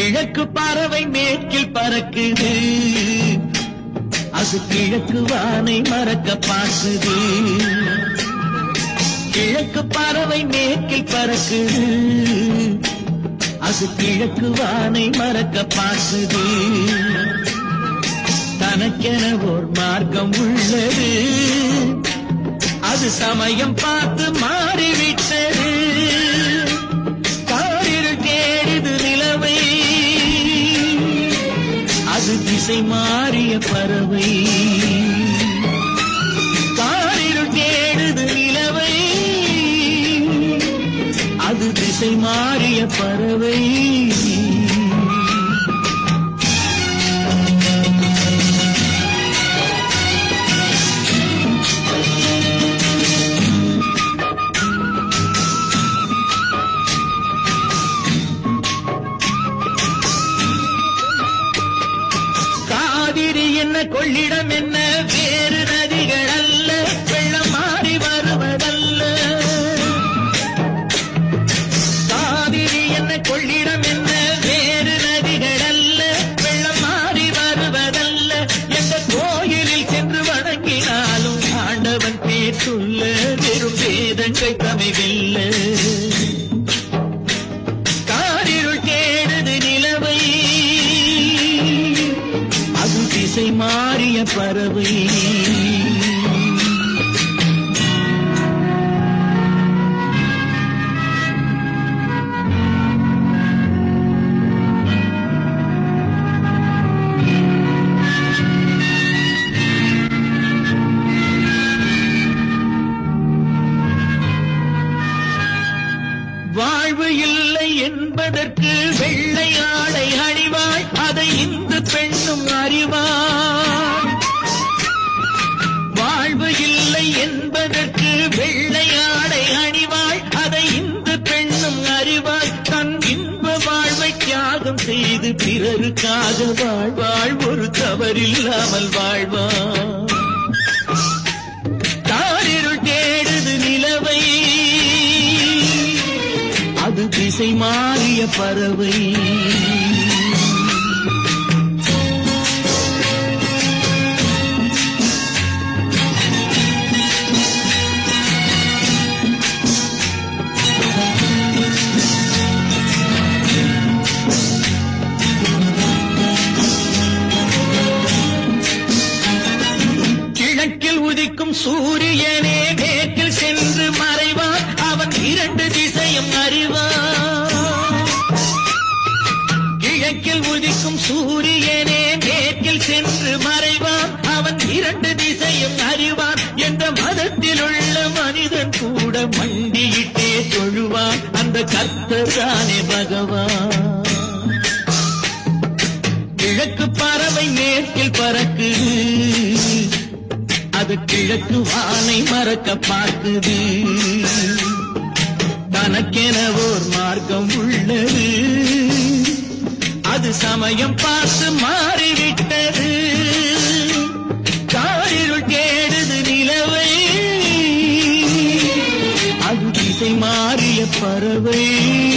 கிழக்கு பறவை மேற்கில் பறக்குது அது கிழக்கு வானை மறக்க பார்க்குது கிழக்கு பறவை மேற்கில் பறக்குது அது கிழக்கு வானை மறக்க பார்க்குது தனக்கென ஓர் மார்க்கம் உள்ளது அது சமயம் பார்த்து மாறிவிட்டது காரில் தேடுது நிலவை அது திசை மாறிய பறவை காரில் தேடுது நிலவை அது திசை மாறிய பறவை காவிரி என்ன கொள்ளிடம் என்ன வேறு நதிகள் அல்ல வெள்ளம் மாறி வருவதல்ல காவிரி என்ன கொள்ளிடம் என்ன வேறு நதிகள் அல்ல வெள்ளம் மாறி வருவதல்ல எந்த கோயிலில் சென்று வணங்கினாலும் ஆண்டவன் பேற்றுள்ள வெறும் வேதங்கள் தமைவில்ல காரிருள் தேடுது நிலவை அது திசை மாறிய பறவை வாழ்வு இல்லை என்பதற்கு வெள்ளை ஆடை அணிவாள் அதை இந்து பெண்ணும் அறிவாள் வாழ்வு இல்லை என்பதற்கு வெள்ளை ஆடை அணிவாள் அதை இந்து பெண்ணும் அறிவாள் தன் இன்ப வாழ்வை தியாகம் செய்து பிறருக்காக வாழ்வாள் ஒரு தவறில்லாமல் வாழ்வாள் தாரிருள் தேடுது நிலவை அது திசை மாறிய பறவை கிழக்கில் உதிக்கும் சூரியனே மேற்கில் சென்று மறைவான் அவன் இரண்டு திசையும் அறிவான் கிழக்கில் உதிக்கும் சூரியனே மேற்கில் சென்று மறைவான் அவன் இரண்டு திசையும் அறிவான் என்ற மதத்தில் உள்ள மனிதன் கூட மண்டியிட்டே தொழுவான் அந்த கர்த்தர் தானே பகவான் கிழக்கு பறவை மேற்கில் பறக்குது அது கிழக்கு வானை மறக்க பார்க்குது தனக்கென ஓர் மார்க்கம் உள்ளது அது சமயம் பார்த்து மாறிவிட்டது காரிருள் தேடுது நிலவை அது திசை மாறிய பறவை